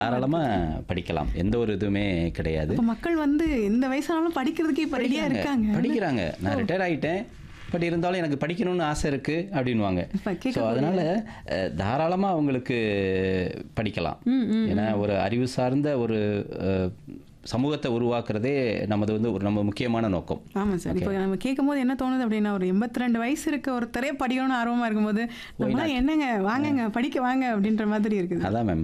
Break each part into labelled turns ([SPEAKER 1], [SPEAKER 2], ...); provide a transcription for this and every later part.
[SPEAKER 1] தாராளமாக படிக்கலாம் எந்த ஒரு இதுவுமே கிடையாது
[SPEAKER 2] இப்ப மக்கள் வந்து எந்த வயசானாலும் படிக்கிறதுக்கு இப்ப ரெடியா இருக்காங்க
[SPEAKER 1] படிக்கிறாங்க நான் ரிட்டையர் ஆயிட்டேன் பட் இருந்தாலும் எனக்கு படிக்கணும்னு ஆசை இருக்கு அப்படின்வாங்க
[SPEAKER 2] இப்ப கேட்க
[SPEAKER 1] ஸோ அதனால அஹ், தாராளமா அவங்களுக்கு படிக்கலாம் ஏன்னா ஒரு அறிவு சார்ந்த ஒரு அஹ், சமூகத்தை உருவாக்குறதே நமது வந்து ஒரு நம்ம முக்கியமான நோக்கம்
[SPEAKER 2] ஆமா சார் இப்போ நம்ம கேட்கும் போது என்ன தோணுது அப்படின்னா ஒரு எண்பத்தி ரெண்டு வயசு இருக்க ஒருத்தரே படிக்கணும்னு ஆர்வமா இருக்கும்போது நம்மளாம் என்னங்க வாங்கங்க படிக்க வாங்க அப்படின்ற மாதிரி இருக்குது
[SPEAKER 1] அதான் மேம்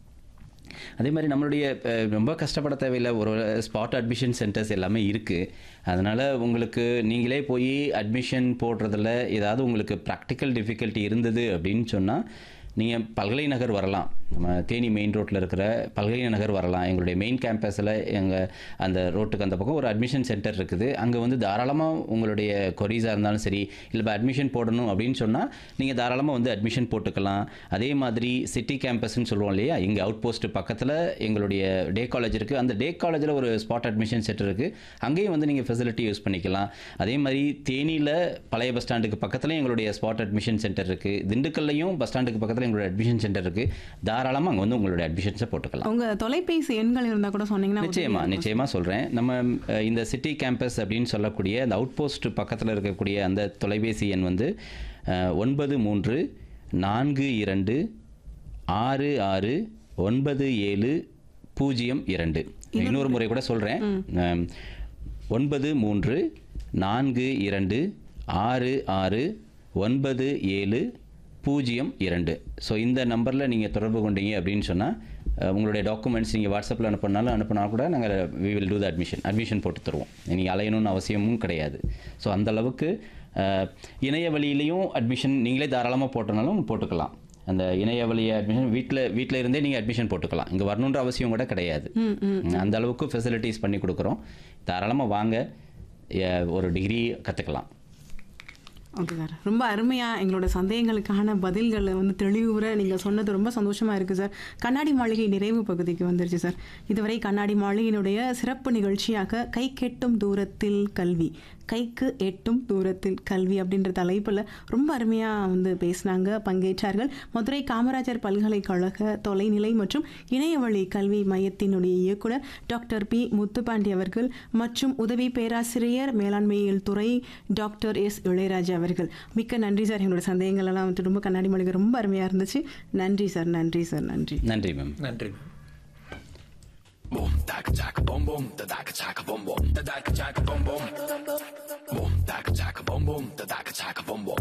[SPEAKER 1] அதே மாதிரி நம்மளுடைய அஹ், ரொம்ப கஷ்டப்பட தேவையில்லை ஒரு ஸ்பாட் அட்மிஷன் சென்டர்ஸ் எல்லாமே இருக்குது அதனால் உங்களுக்கு நீங்களே போய் அட்மிஷன் போடுறதுல ஏதாவது உங்களுக்கு ப்ராக்டிக்கல் டிஃபிகல்ட்டி இருந்தது அப்படின்னு சொன்னால் நீங்கள் பல்கலை நகர் வரலாம் நம்ம தேனி மெயின் ரோட்டில் இருக்கிற பல்கலை நகர் வரலாம் எங்களுடைய மெயின் கேம்பஸில் எங்கள் அந்த ரோட்டுக்கு அந்த பக்கம் ஒரு அட்மிஷன் சென்டர் இருக்குது அங்கே வந்து தாராளமாக உங்களுடைய கொரீஸாக இருந்தாலும் சரி இல்லை இப்போ அட்மிஷன் போடணும் அப்படின்னு சொன்னால் நீங்கள் தாராளமாக வந்து அட்மிஷன் போட்டுக்கலாம் அதே மாதிரி சிட்டி கேம்பஸ்ன்னு சொல்லுவோம் இல்லையா இங்கே அவுட் போஸ்ட் பக்கத்தில் எங்களுடைய டே காலேஜ் இருக்குது அந்த டே காலேஜில் ஒரு ஸ்பாட் அட்மிஷன் சென்டர் இருக்குது அங்கேயும் வந்து நீங்கள் ஃபெசிலிட்டி யூஸ் பண்ணிக்கலாம் அதே மாதிரி தேனியில் பழைய பஸ் ஸ்டாண்டுக்கு பக்கத்தில் எங்களுடைய ஸ்பாட் அட்மிஷன் சென்டர் இருக்குது திண்டுக்கல்லையும் பஸ் ஸ்டாண்டுக்கு பக்கத்தில் எங்களுடைய அட்மிஷன் சென்டர் இருக்குது தாராளமாக அங்கே வந்து உங்களுடைய அட்மிஷன்ஸை போட்டுக்கலாம்
[SPEAKER 2] உங்க தொலைபேசி எண்கள் இருந்தா கூட சொன்னீங்கன்னா
[SPEAKER 1] நிச்சயமா நிச்சயமா சொல்றேன் நம்ம அஹ், இந்த சிட்டி கேம்பஸ் அப்படின்னு சொல்லக்கூடிய அந்த அவுட் போஸ்ட் பக்கத்தில் இருக்கக்கூடிய அந்த தொலைபேசி எண் வந்து அஹ், ஒன்பது மூன்று நான்கு இரண்டு ஆறு ஆறு ஒன்பது ஏழு பூஜ்ஜியம் இரண்டு இன்னொரு முறை கூட சொல்றேன் அஹ், ஒன்பது மூன்று நான்கு இரண்டு ஆறு ஆறு ஒன்பது ஏழு பூஜ்ஜியம் இரண்டு ஸோ இந்த நம்பரில் நீங்கள் தொடர்பு கொண்டீங்க அப்படின்னு சொன்னால் உங்களுடைய டாக்குமெண்ட்ஸ் நீங்கள் வாட்ஸ்அப்பில் அனுப்பினாலும் அனுப்பினா கூட நாங்கள் we will do the admission admission போட்டு தருவோம் நீங்கள் அலையணும்னு அவசியமும் கிடையாது ஸோ அந்த அளவுக்கு அஹ், இணைய வழியிலையும் அட்மிஷன் நீங்களே தாராளமாக போட்டனாலும் போட்டுக்கலாம் அந்த இணைய வழி அட்மிஷன் வீட்டில் வீட்டில் இருந்தே நீங்கள் அட்மிஷன் போட்டுக்கலாம் இங்கே வரணுன்ற அவசியம் கூட கிடையாது அந்த அளவுக்கு ஃபெசிலிட்டிஸ் பண்ணி கொடுக்குறோம் தாராளமாக வாங்க அஹ், ஒரு டிகிரி கற்றுக்கலாம்
[SPEAKER 2] ஓகே சார் ரொம்ப அருமையாக எங்களோட சந்தேகங்களுக்கான பதில்களை வந்து தெளிவுற நீங்கள் சொன்னது ரொம்ப சந்தோஷமாக இருக்குது சார் கண்ணாடி மாளிகை நிறைவு பகுதிக்கு வந்துருச்சு சார் இதுவரை கண்ணாடி மாளிகையினுடைய சிறப்பு நிகழ்ச்சியாக கை கெட்டும் தூரத்தில் கல்வி கைக்கு எட்டும் தூரத்தில் கல்வி அப்படின்ற தலைப்பில் ரொம்ப அருமையாக வந்து பேசினாங்க பங்கேற்றார்கள் மதுரை காமராஜர் பல்கலைக்கழக தொலைநிலை மற்றும் இணையவழி கல்வி மையத்தினுடைய இயக்குனர் டாக்டர் பி முத்துப்பாண்டி அவர்கள் மற்றும் உதவி பேராசிரியர் மேலாண்மையியல் துறை டாக்டர் எஸ் இளையராஜா அவர்கள் மிக்க நன்றி சார் எங்களோட சந்தேகங்கள் எல்லாம் வந்து ரொம்ப கண்ணாடி மளிகை ரொம்ப அருமையாக இருந்துச்சு நன்றி சார் நன்றி சார் நன்றி
[SPEAKER 1] நன்றி மேம்
[SPEAKER 3] நன்றி
[SPEAKER 4] Boom, taka taka boom boom, da daka chaka boom boom, da daka chaka boom boom. Boom, daka chaka boom boom, da daka chaka boom boom.